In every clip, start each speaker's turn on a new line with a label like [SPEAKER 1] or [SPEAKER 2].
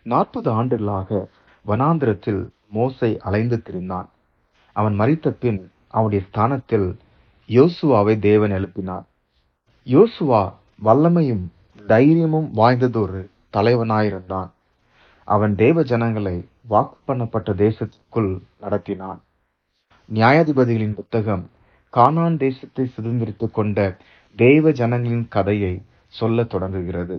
[SPEAKER 1] நாற்பது ஆண்டுகளாக வனாந்திரத்தில் மோசை அலைந்து திரிந்தான் அவன் மரித்த பின் அவனுடைய ஸ்தானத்தில் யோசுவாவை தேவன் எழுப்பினார் யோசுவா வல்லமையும் தைரியமும் வாய்ந்ததொரு தலைவனாயிருந்தான் அவன் தேவ ஜனங்களை வாக்கு பண்ணப்பட்ட தேசத்துக்குள் நடத்தினான் நியாயாதிபதிகளின் புத்தகம் கானான் தேசத்தை சுதந்திரித்துக் கொண்ட தேவ ஜனங்களின் கதையை சொல்லத் தொடங்குகிறது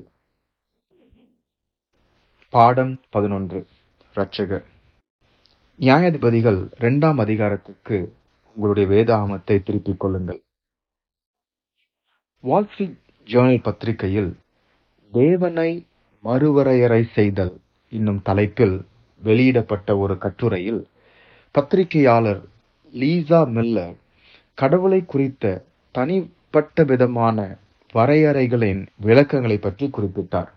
[SPEAKER 1] பாடம் பதினொன்று ரட்சகர் நியாயாதிபதிகள் இரண்டாம் அதிகாரத்துக்கு உங்களுடைய வேதாகமத்தை திருப்பிக் கொள்ளுங்கள் வால் ஸ்ட்ரீட் ஜேர்னல் பத்திரிகையில் தேவனை மறுவரையறை செய்தல் என்னும் தலைப்பில் வெளியிடப்பட்ட ஒரு கட்டுரையில் பத்திரிகையாளர் லீசா மில்லர் கடவுளை குறித்த தனிப்பட்ட விதமான வரையறைகளின் விளக்கங்களை பற்றி குறிப்பிட்டார்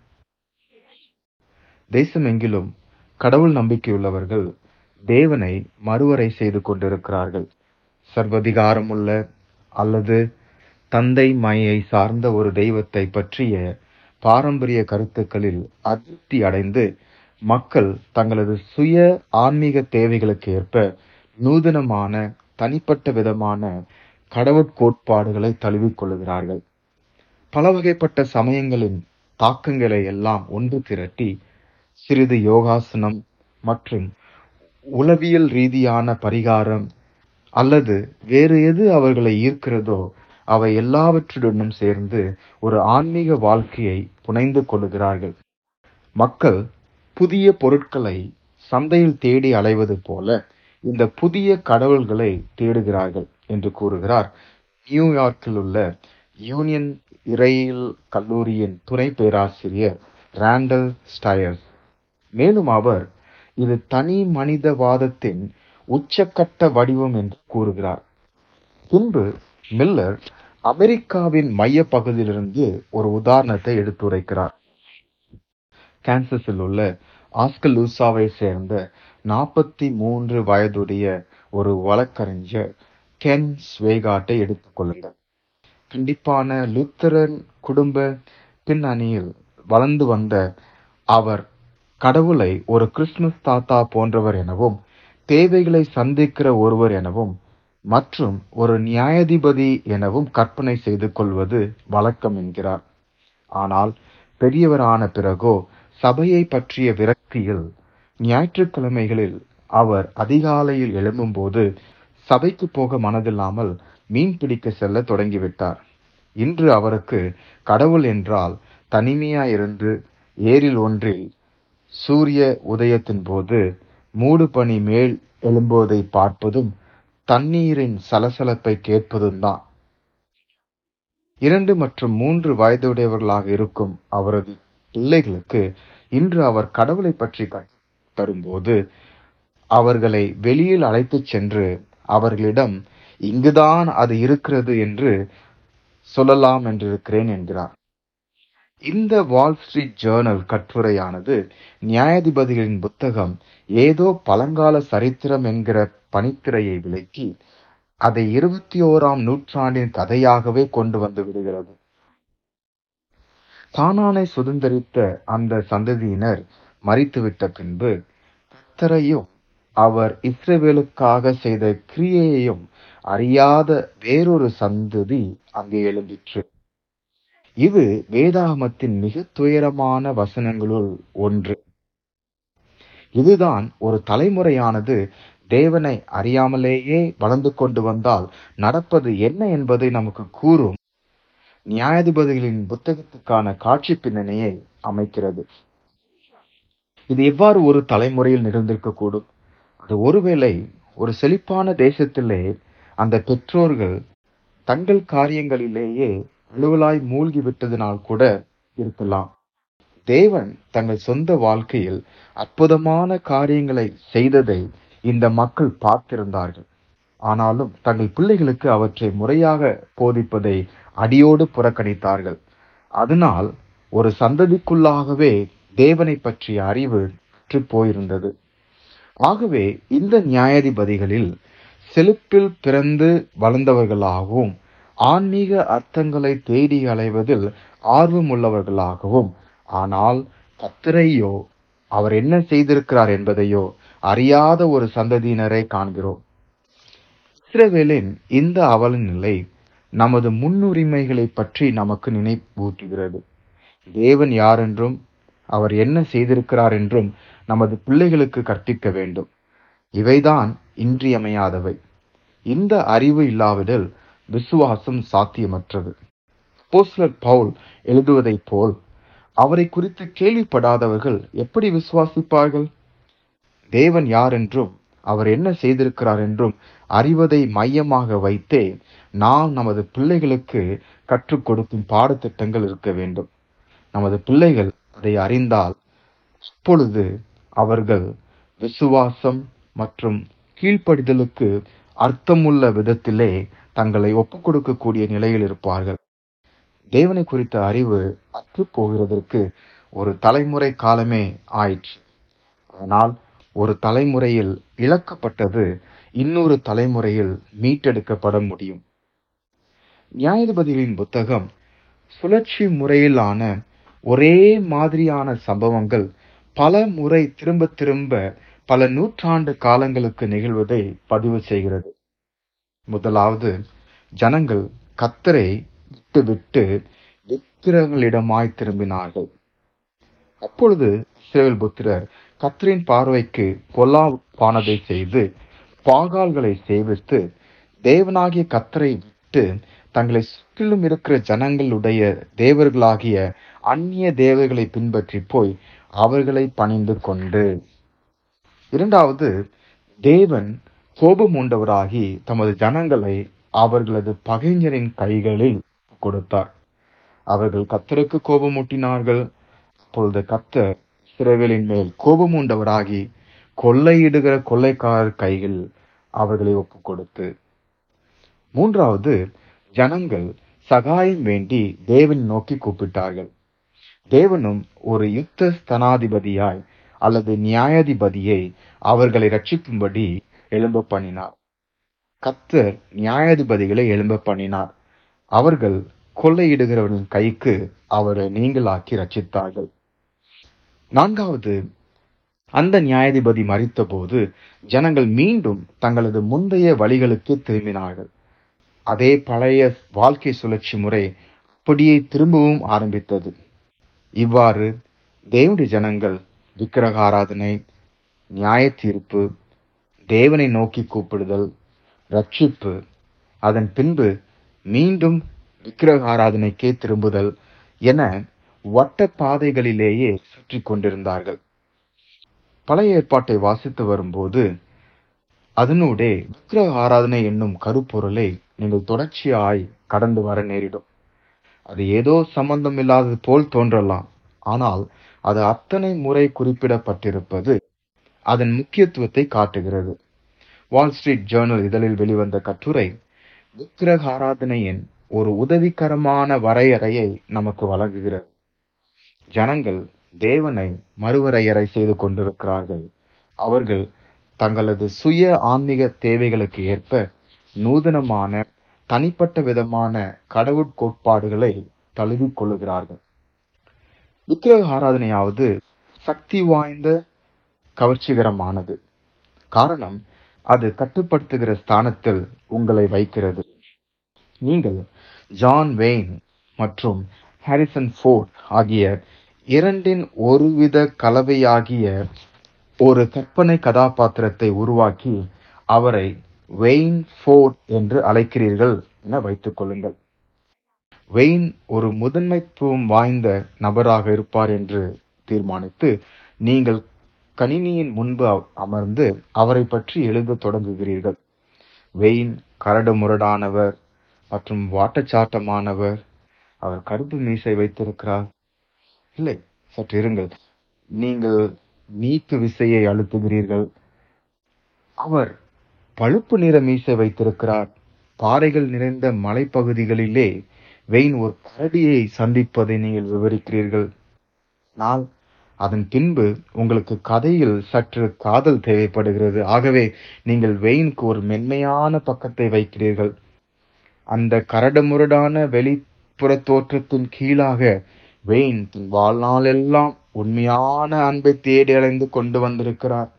[SPEAKER 1] தேசமெங்கிலும் கடவுள் நம்பிக்கையுள்ளவர்கள் தேவனை மறுவரை செய்து கொண்டிருக்கிறார்கள் சர்வதிகாரமுள்ள அல்லது தந்தை மையை சார்ந்த ஒரு தெய்வத்தை பற்றிய பாரம்பரிய கருத்துக்களில் அதிருப்தி அடைந்து மக்கள் தங்களது சுய ஆன்மீக தேவைகளுக்கு ஏற்ப நூதனமான தனிப்பட்ட விதமான கடவுட்கோட்பாடுகளை தழுவிக்கொள்கிறார்கள் பல வகைப்பட்ட சமயங்களின் தாக்கங்களை எல்லாம் ஒன்று திரட்டி சிறிது யோகாசனம் மற்றும் உளவியல் ரீதியான பரிகாரம் அல்லது வேறு எது அவர்களை ஈர்க்கிறதோ அவை எல்லாவற்றுடனும் சேர்ந்து ஒரு ஆன்மீக வாழ்க்கையை புனைந்து கொள்கிறார்கள் மக்கள் புதிய பொருட்களை சந்தையில் தேடி அலைவது போல இந்த புதிய கடவுள்களை தேடுகிறார்கள் என்று கூறுகிறார் நியூயார்க்கில் உள்ள யூனியன் இறையியல் கல்லூரியின் துணை பேராசிரியர் ராண்டல் ஸ்டயர்ஸ் மேலும் அவர் இது தனி மனிதவாதத்தின் உச்சக்கட்ட வடிவம் என்று கூறுகிறார் பின்பு மில்லர் அமெரிக்காவின் மைய பகுதியிலிருந்து ஒரு உதாரணத்தை எடுத்துரைக்கிறார் கான்சஸில் உள்ள ஆஸ்கலூசாவை சேர்ந்த நாற்பத்தி மூன்று வயதுடைய ஒரு வழக்கறிஞர் கென் ஸ்வேகாட்டை எடுத்துக்கொள்ளுங்கள் கண்டிப்பான லுத்தரன் குடும்ப பின்னணியில் வளர்ந்து வந்த அவர் கடவுளை ஒரு கிறிஸ்துமஸ் தாத்தா போன்றவர் எனவும் தேவைகளை சந்திக்கிற ஒருவர் எனவும் மற்றும் ஒரு நியாயாதிபதி எனவும் கற்பனை செய்து கொள்வது வழக்கம் என்கிறார் ஆனால் பெரியவரான பிறகோ சபையை பற்றிய விரக்தியில் ஞாயிற்றுக்கிழமைகளில் அவர் அதிகாலையில் எழும்பும்போது சபைக்கு போக மனதில்லாமல் மீன் பிடிக்க செல்ல தொடங்கிவிட்டார் இன்று அவருக்கு கடவுள் என்றால் தனிமையாயிருந்து ஏரில் ஒன்றில் சூரிய உதயத்தின் போது மூடு பனி மேல் எழும்புவதை பார்ப்பதும் தண்ணீரின் சலசலப்பை கேட்பதும் தான் இரண்டு மற்றும் மூன்று வயதுடையவர்களாக இருக்கும் அவரது பிள்ளைகளுக்கு இன்று அவர் கடவுளை பற்றி தரும்போது அவர்களை வெளியில் அழைத்துச் சென்று அவர்களிடம் இங்குதான் அது இருக்கிறது என்று சொல்லலாம் என்றிருக்கிறேன் என்கிறார் இந்த வால் ஸ்ட்ரீட் ஜேர்னல் கட்டுரையானது நியாயாதிபதிகளின் புத்தகம் ஏதோ பழங்கால சரித்திரம் என்கிற பனித்திரையை விலக்கி அதை இருபத்தி ஓராம் நூற்றாண்டின் கதையாகவே கொண்டு வந்து விடுகிறது கானானை சுதந்திரித்த அந்த சந்ததியினர் மறித்துவிட்ட பின்பு கத்தரையும் அவர் இஸ்ரேவேலுக்காக செய்த கிரியையையும் அறியாத வேறொரு சந்ததி அங்கே எழும்பிற்று இது வேதாகமத்தின் மிக துயரமான வசனங்களுள் ஒன்று இதுதான் ஒரு தலைமுறையானது தேவனை அறியாமலேயே வளர்ந்து கொண்டு வந்தால் நடப்பது என்ன என்பதை நமக்கு கூறும் நியாயாதிபதிகளின் புத்தகத்துக்கான காட்சி பின்னணியை அமைக்கிறது இது எவ்வாறு ஒரு தலைமுறையில் நிகழ்ந்திருக்க கூடும் அது ஒருவேளை ஒரு செழிப்பான தேசத்திலே அந்த பெற்றோர்கள் தங்கள் காரியங்களிலேயே அலுவலாய் மூழ்கி விட்டதினால் கூட இருக்கலாம் தேவன் தங்கள் சொந்த வாழ்க்கையில் அற்புதமான காரியங்களை செய்ததை இந்த மக்கள் பார்த்திருந்தார்கள் ஆனாலும் தங்கள் பிள்ளைகளுக்கு அவற்றை முறையாக போதிப்பதை அடியோடு புறக்கணித்தார்கள் அதனால் ஒரு சந்ததிக்குள்ளாகவே தேவனை பற்றிய அறிவு போயிருந்தது ஆகவே இந்த நியாயாதிபதிகளில் செழிப்பில் பிறந்து வளர்ந்தவர்களாகவும் ஆன்மீக அர்த்தங்களை தேடி அலைவதில் ஆர்வமுள்ளவர்களாகவும் ஆனால் கத்தரையோ அவர் என்ன செய்திருக்கிறார் என்பதையோ அறியாத ஒரு சந்ததியினரை காண்கிறோம் இஸ்ரவேலின் இந்த அவல நிலை நமது முன்னுரிமைகளை பற்றி நமக்கு நினைவூட்டுகிறது தேவன் யார் என்றும் அவர் என்ன செய்திருக்கிறார் என்றும் நமது பிள்ளைகளுக்கு கற்பிக்க வேண்டும் இவைதான் இன்றியமையாதவை இந்த அறிவு இல்லாவிடில் விசுவாசம் சாத்தியமற்றது அப்போஸ்தலர் பவுல் எழுதுவதைப் போல் அவரை குறித்து கேள்விப்படாதவர்கள் எப்படி விசுவாசிப்பார்கள் தேவன் யார் என்றும் அவர் என்ன செய்திருக்கிறார் என்றும் அறிவதை மையமாக வைத்தே நாம் நமது பிள்ளைகளுக்கு கற்றுக் கொடுக்கும் பாடத்திட்டங்கள் இருக்க வேண்டும் நமது பிள்ளைகள் அதை அறிந்தால் அப்பொழுது அவர்கள் விசுவாசம் மற்றும் கீழ்ப்படிதலுக்கு அர்த்தமுள்ள விதத்திலே தங்களை ஒப்புக் கொடுக்கக்கூடிய நிலையில் இருப்பார்கள் தேவனை குறித்த அறிவு அற்றுப் போகிறதற்கு ஒரு தலைமுறை காலமே ஆயிற்று ஆனால் ஒரு தலைமுறையில் இழக்கப்பட்டது இன்னொரு தலைமுறையில் மீட்டெடுக்கப்பட முடியும் நியாயாதிபதிகளின் புத்தகம் சுழற்சி முறையிலான ஒரே மாதிரியான சம்பவங்கள் பல முறை திரும்ப திரும்ப பல நூற்றாண்டு காலங்களுக்கு நிகழ்வதை பதிவு செய்கிறது முதலாவது ஜனங்கள் கத்தரை விட்டு விட்டு விக்கிரகங்களிடமாய் திரும்பினார்கள் அப்பொழுது இஸ்ரவேல் புத்திரர் கத்தரின் பார்வைக்கு பொல்லாப்பானதை செய்து பாகால்களை சேவித்து தேவனாகிய கத்தரை விட்டு தங்களை சுற்றிலும் இருக்கிற ஜனங்களுடைய தேவர்களாகிய அந்நிய தேவர்களை பின்பற்றி போய் அவர்களை பணிந்து கொண்டு இரண்டாவது தேவன் கோபம் உண்டவராகி தமது ஜனங்களை அவர்களது பகைஞரின் கைகளில் கொடுத்தார் அவர்கள் கத்தருக்கு கோபமூட்டினார்கள் அப்பொழுது கத்தர் இஸ்ரவேலின் மேல் கோபம் உண்டவராகி கொள்ளையிடுகிற கொள்ளைக்காரர் கையில் அவர்களை ஒப்புக் கொடுத்து மூன்றாவது ஜனங்கள் சகாயம் வேண்டி தேவன் நோக்கி கூப்பிட்டார்கள் தேவனும் ஒரு யுத்த ஸ்தனாதிபதியாய் அல்லது நியாயாதிபதியை அவர்களை ரட்சிக்கும்படி எழும்ப பண்ணினார் கத்தர் நியாயாதிபதிகளை எழும்ப பண்ணினார் அவர்கள் கொள்ளையிடுகிறவர்களின் கைக்கு அவரை நீங்களாக்கி ரட்சித்தார்கள் நான்காவது அந்த நியாயாதிபதி மறித்தபோது ஜனங்கள் மீண்டும் தங்களது முந்தைய வழிகளுக்கு திரும்பினார்கள் அதே பழைய வாழ்க்கை சுழற்சி முறை அப்படியே திரும்பவும் ஆரம்பித்தது இவ்வாறு தேவனுடைய ஜனங்கள் விக்கிரக ஆராதனை நியாய தீர்ப்பு தேவனை நோக்கி கூப்பிடுதல் ரட்சிப்பு அதன் பின்பு மீண்டும் விக்கிரக ஆராதனைக்கே திரும்புதல் என வட்ட பாதைகளிலேயே சுற்றி கொண்டிருந்தார்கள் பழைய ஏற்பாட்டை வாசித்து வரும்போது அதனூடே விக்கிரக ஆராதனை என்னும் கருப்பொருளை நீங்கள் தொடர்ச்சியாய் கடந்து வர நேரிடும் அது ஏதோ சம்பந்தம் இல்லாதது போல் தோன்றலாம் ஆனால் அது அத்தனை முறை குறிப்பிடப்பட்டிருப்பது அதன் முக்கியத்துவத்தை காட்டுகிறது வால் ஸ்ட்ரீட் ஜேர்னல் இதழில் வெளிவந்த கட்டுரை விக்கிரக ஆராதனையின் ஒரு உதவிகரமான வரையறையை நமக்கு வழங்குகிறது ஜனங்கள் தேவனை மறுவரையறை செய்து கொண்டிருக்கிறார்கள் அவர்கள் தங்களது சுய ஆன்மீக தேவைகளுக்கு ஏற்ப நூதனமான தனிப்பட்ட விதமான கடவுட் கோட்பாடுகளை தழுவிக் கொள்ளுகிறார்கள் விக்கிரக ஆராதனையாவது சக்தி வாய்ந்த கவர்ச்சிகரமானது காரணம் அது கட்டுப்படுத்துகிற ஸ்தானத்தில் உங்களை வைக்கிறது நீங்கள் ஜான் வெயின் மற்றும் ஹாரிசன் ஃபோர்ட் ஆகிய இரண்டின் ஒருவித கலவையாகிய ஒரு கற்பனை கதாபாத்திரத்தை உருவாக்கி அவரை வெயின் ஃபோர்ட் என்று அழைக்கிறீர்கள் என வைத்துக் கொள்ளுங்கள் வெயின் ஒரு முதன்மைத்துவம் வாய்ந்த நபராக இருப்பார் என்று தீர்மானித்து நீங்கள் கணினியின் முன்பு அமர்ந்து அவரை பற்றி எழுத தொடங்குகிறீர்கள் வெயின் கரடு முரடானவர் மற்றும் வாட்டச்சாட்டமானவர் அவர் கருப்பு மீசை வைத்திருக்கிறார் இல்லை சற்று இருங்கள் நீங்கள் நீக்கு விசையை அழுத்துகிறீர்கள் அவர் பழுப்பு நிற மீசை வைத்திருக்கிறார் பாறைகள் நிறைந்த மலைப்பகுதிகளிலே வெயின் ஒரு கரடியை சந்திப்பதை நீங்கள் விவரிக்கிறீர்கள் ஆனால் அதன் பின்பு உங்களுக்கு கதையில் சற்று காதல் தேவைப்படுகிறது ஆகவே நீங்கள் வெயினுக்கு ஒரு மென்மையான பக்கத்தை வைக்கிறீர்கள் அந்த கரடுமுரடான வெளிப்புற தோற்றத்தின் கீழாக வெயின் தன் வாழ்நாளெல்லாம் உண்மையான அன்பை தேடி அலைந்து கொண்டு வந்திருக்கிறார்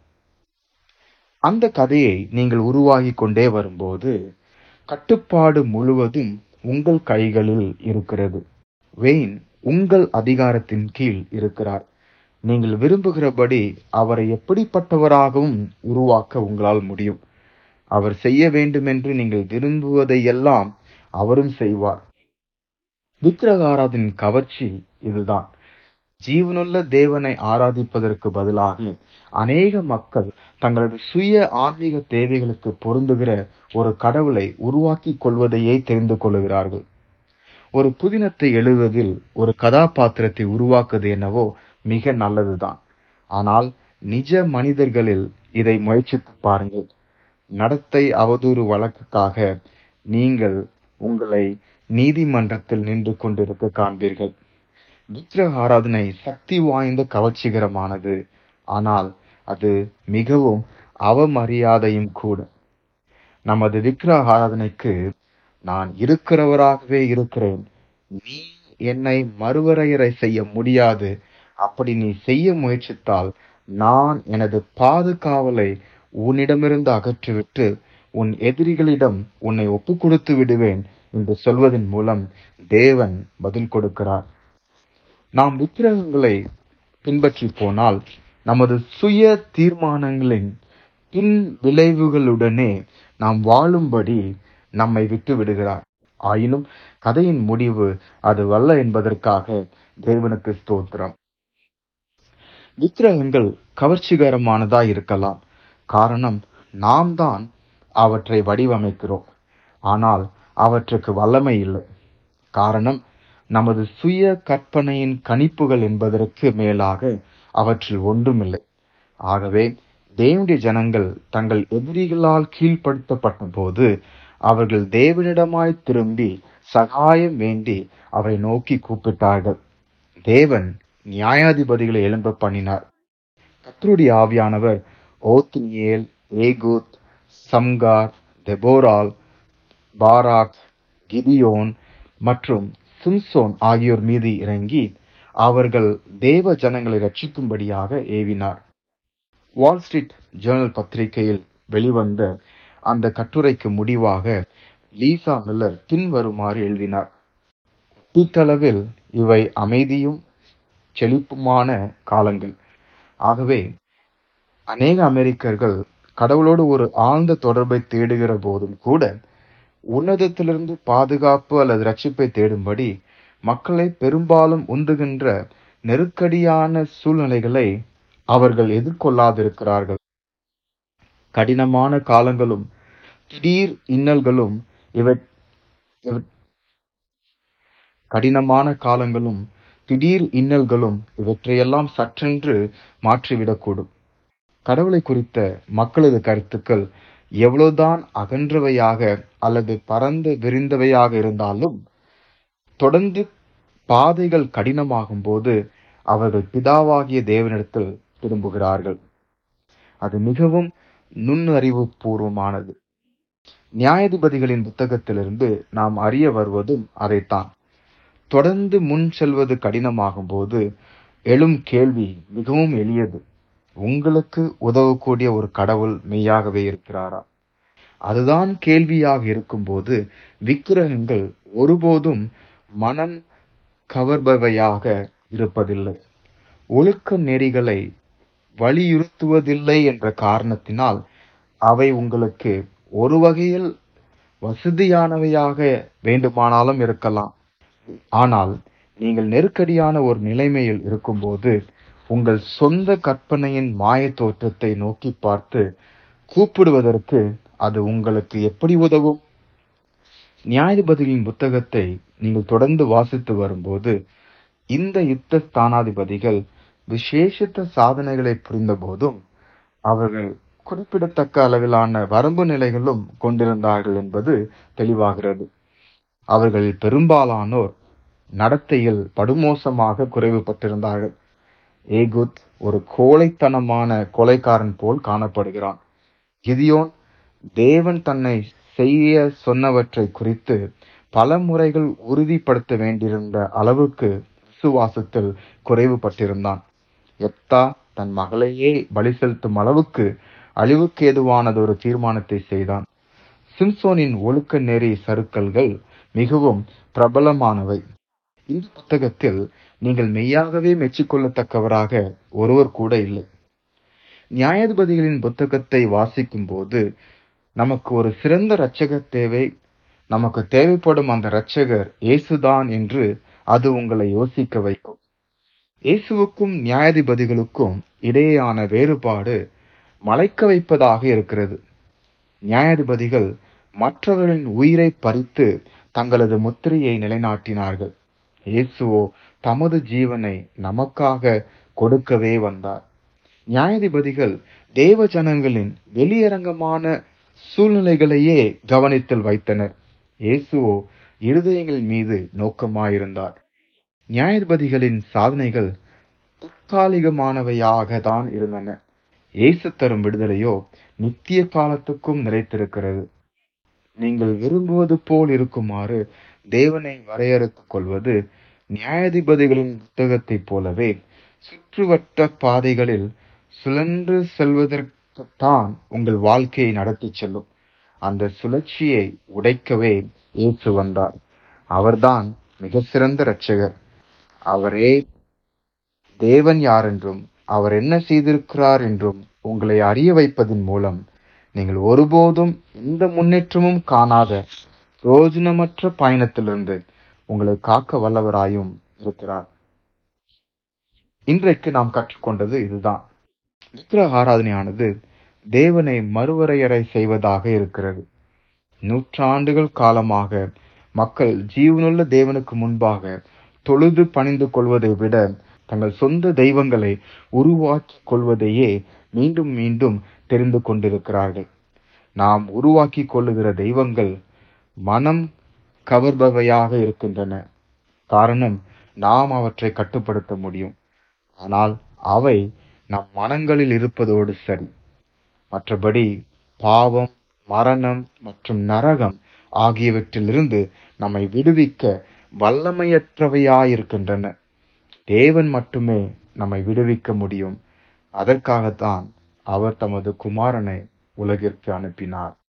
[SPEAKER 1] அந்த கதையை நீங்கள் உருவாகி கொண்டே வரும்போது கட்டுப்பாடு முழுவதும் உங்கள் கைகளில் இருக்கிறது வெயின் உங்கள் அதிகாரத்தின் கீழ் இருக்கிறார் நீங்கள் விரும்புகிறபடி அவரை எப்படிப்பட்டவராகவும் உருவாக்க உங்களால் முடியும் அவர் செய்ய வேண்டுமென்று நீங்கள் விரும்புவதையெல்லாம் அவரும் செய்வார் விக்கிரகாராதின் கவர்ச்சி இதுதான் ஜீவனுள்ள தேவனை ஆராதிப்பதற்கு பதிலாக அநேக மக்கள் தங்களது சுய ஆன்மீக தேவைகளுக்கு பொருந்துகிற ஒரு கடவுளை உருவாக்கி கொள்வதையே தெரிந்து கொள்கிறார்கள் ஒரு புதினத்தை எழுதுவதில் ஒரு கதாபாத்திரத்தை உருவாக்குவது என்னவோ மிக நல்லதுதான் ஆனால் நிஜ மனிதர்களில் இதை முயற்சித்து பாருங்கள் நடத்தை அவதூறு வழக்குக்காக நீங்கள் உங்களை நீதிமன்றத்தில் நின்று கொண்டிருக்க காண்பீர்கள் விக்கிரக ஆராதனை சக்தி வாய்ந்த கவர்ச்சிகரமானது ஆனால் அது மிகவும் அவமரியாதையும் கூட நமது விக்கிரக ஆராதனைக்கு நான் இருக்கிறவராகவே இருக்கிறேன் நீ என்னை மறுவரையறை செய்ய முடியாது அப்படி நீ செய்ய முயற்சித்தால் நான் எனது பாதுகாவலை உன்னிடமிருந்து அகற்றிவிட்டு உன் எதிரிகளிடம் உன்னை ஒப்புக் கொடுத்து விடுவேன் என்று சொல்வதன் மூலம் தேவன் பதில் கொடுக்கிறார் நாம் விக்கிரகங்களை பின்பற்றி போனால் நமது சுய தீர்மானங்களின் பின் விளைவுகளுடனே நாம் வாழும்படி நம்மை விட்டு விடுகிறார் ஆயினும் கதையின் முடிவு அது வல்ல என்பதற்காக தேவனுக்கு ஸ்தோத்திரம் விக்கிரகங்கள் கவர்ச்சிகரமானதா இருக்கலாம் காரணம் நாம் தான் அவற்றை வடிவமைக்கிறோம் ஆனால் அவற்றுக்கு வல்லமை இல்லை காரணம் நமது சுய கற்பனையின் கணிப்புகள் என்பதற்கு மேலாக அவற்றில் ஒன்றுமில்லை ஆகவே தேவனுடைய ஜனங்கள் தங்கள் எதிரிகளால் கீழ்ப்படுத்தப்பட்ட போது அவர்கள் தேவனிடமாய் திரும்பி சகாயம் வேண்டி அவரை நோக்கி கூப்பிட்டார்கள் தேவன் நியாயாதிபதிகளை எழும்ப பண்ணினார் கத்ருடைய ஆவியானவர் Othniel Ehud Shamgar Deborah Barak Gideon மற்றும் சிம்சோன் ஆகியோர் மீது இறங்கி அவர்கள் தேவ ஜனங்களை ரட்சிக்கும்படியாக ஏவினார் வால் ஸ்ட்ரீட் ஜேர்னல் பத்திரிகையில் வெளிவந்த அந்த கட்டுரைக்கு முடிவாக லீசா மில்லர் பின்வருமாறு எழுதினார் ஒப்பீட்டளவில் இவை அமைதியும் செழிப்புமான காலங்கள் ஆகவே அநேக அமெரிக்கர்கள் கடவுளோடு ஒரு ஆழ்ந்த தொடர்பை தேடுகிற போதும் கூட உன்னதத்திலிருந்து பாதுகாப்பு அல்லது ரட்சிப்பை தேடும்படி மக்களை பெரும்பாலும் உந்துகின்ற நெருக்கடியான சூழ்நிலைகளை அவர்கள் எதிர்கொள்ளாதிருக்கிறார்கள் கடினமான காலங்களும் திடீர் இன்னல்களும் இவை இவ- கடினமான காலங்களும் திடீர் இன்னல்களும் இவற்றையெல்லாம் சற்றென்று மாற்றிவிடக்கூடும் கடவுளை குறித்த மக்களது கருத்துக்கள் எவ்வளவுதான் அகன்றவையாக அல்லது பரந்து விரிந்தவையாக இருந்தாலும் தொடர்ந்து பாதைகள் கடினமாகும் போது அவர்கள் பிதாவாகிய தேவனிடத்தில் திரும்புகிறார்கள் அது மிகவும் நுண்ணறிவு பூர்வமானது நியாயாதிபதிகளின் புத்தகத்திலிருந்து நாம் அறிய வருவதும் அதைத்தான் தொடர்ந்து முன் செல்வது கடினமாகும் போது எழும் கேள்வி மிகவும் எளியது உங்களுக்கு உதவக்கூடிய ஒரு கடவுள் மெய்யாகவே இருக்கிறாரா அதுதான் கேள்வியாக இருக்கும்போது விக்கிரகங்கள் ஒருபோதும் மனம் கவர்பவையாக இருப்பதில்லை ஒழுக்க நெறிகளை வலியுறுத்துவதில்லை என்ற காரணத்தினால் அவை உங்களுக்கு ஒரு வகையில் வசதியானவையாக வேண்டுமானாலும் இருக்கலாம் ஆனால் நீங்கள் நெருக்கடியான ஒரு நிலைமையில் இருக்கும்போது உங்கள் சொந்த கற்பனையின் மாய தோற்றத்தை நோக்கி பார்த்து கூப்பிடுவதற்கு அது உங்களுக்கு எப்படி உதவும் நியாயாதிபதிகளின் புத்தகத்தை நீங்கள் தொடர்ந்து வாசித்து வரும்போது இந்த யுத்த ஸ்தானாதிபதிகள் விசேஷித்த சாதனைகளை புரிந்த போதும் அவர்கள் குறிப்பிடத்தக்க அளவிலான வரம்பு நிலைகளும் கொண்டிருந்தார்கள் என்பது தெளிவாகிறது அவர்களில் பெரும்பாலானோர் நடத்தையில் படுமோசமாக குறைவுபட்டிருந்தார்கள் ஏகுத் ஒரு கோழைத்தனமான கொலைக்காரன் போல் காணப்படுகிறான் கிதியோன் தேவன் தன்னை செய்ய சொன்னவற்றை குறித்து பல முறைகள் உறுதிப்படுத்த வேண்டியிருந்த அளவுக்கு விசுவாசத்தில் குறைவுபட்டிருந்தான் எப்தா தன் மகளையே பலி செலுத்தும் அளவுக்கு அழிவுக்கு ஏதுவானது ஒரு தீர்மானத்தை செய்தான் சிம்சோனின் ஒழுக்க நெறி சறுக்கல்கள் மிகவும் பிரபலமானவை இந்த புத்தகத்தில் நீங்கள் மெய்யாகவே மெச்சிக்கொள்ளத்தக்கவராக ஒருவர் கூட இல்லை நியாயாதிபதிகளின் புத்தகத்தை வாசிக்கும் போது நமக்கு ஒரு சிறந்த இரட்சகர் தேவை நமக்கு தேவைப்படும் அந்த இரட்சகர் இயேசுதான் என்று அது உங்களை யோசிக்க வைக்கும் இயேசுவுக்கும் நியாயாதிபதிகளுக்கும் இடையேயான வேறுபாடு மலைக்க வைப்பதாக இருக்கிறது நியாயாதிபதிகள் மற்றவர்களின் உயிரை பறித்து தங்களது முத்திரையை நிலைநாட்டினார்கள் இயேசுவோ தமது ஜீவனை நமக்காக கொடுக்கவே வந்தார் நியாயாதிபதிகள் தேவ ஜனங்களின் வெளியரங்கமான சூழ்நிலைகளையே கவனத்தில் வைத்தனர் இயேசுவோ இருதயங்களின் மீது நோக்கமாயிருந்தார் நியாயாதிபதிகளின் சாதனைகள் தற்காலிகமானவையாக தான் இருந்தன இயேசு தரும் விடுதலையோ நித்திய காலத்துக்கும் நிலைத்திருக்கிறது நீங்கள் விரும்புவது போல் இருக்குமாறு தேவனை வரையறுத்துக் கொள்வது நியாயாதிபதிகளின் புத்தகத்தைப் போலவே சுற்றுவட்ட பாதைகளில் சுழன்று செல்வதற்குத்தான் உங்கள் வாழ்க்கையை நடத்தி செல்லும் அந்த சுழற்சியை உடைக்கவே இயேசு வந்தார் அவர்தான் மிக சிறந்த இரட்சகர் அவரே தேவன் யார் என்றும் அவர் என்ன செய்திருக்கிறார் என்றும் உங்களை அறிய வைப்பதன் மூலம் நீங்கள் ஒருபோதும் எந்த முன்னேற்றமும் காணாத பிரயோஜனமற்ற பயணத்திலிருந்து உங்களை காக்க வல்லவராயும் இருக்கிறார் இன்றைக்கு நாம் கற்றுக்கொண்டது இதுதான் விக்கிரக ஆராதனையானது தேவனை மறுவரையறை செய்வதாக இருக்கிறது நூற்றாண்டுகள் காலமாக மக்கள் ஜீவனுள்ள தேவனுக்கு முன்பாக தொழுது பணிந்து கொள்வதை விட தங்கள் சொந்த தெய்வங்களை உருவாக்கி கொள்வதையே மீண்டும் மீண்டும் தெரிந்து கொண்டிருக்கிறார்கள் நாம் உருவாக்கி கொள்ளுகிற தெய்வங்கள் மனம் கவர்பவையாக இருக்கின்றன காரணம் நாம் அவற்றை கட்டுப்படுத்த முடியும் ஆனால் அவை நம் மனங்களில் இருப்பதோடு சரி மற்றபடி பாவம் மரணம் மற்றும் நரகம் ஆகியவற்றிலிருந்து நம்மை விடுவிக்க வல்லமையற்றவையாயிருக்கின்றன தேவன் மட்டுமே நம்மை விடுவிக்க முடியும் அதற்காகத்தான் அவர் தமது குமாரனை உலகிற்கு அனுப்பினார்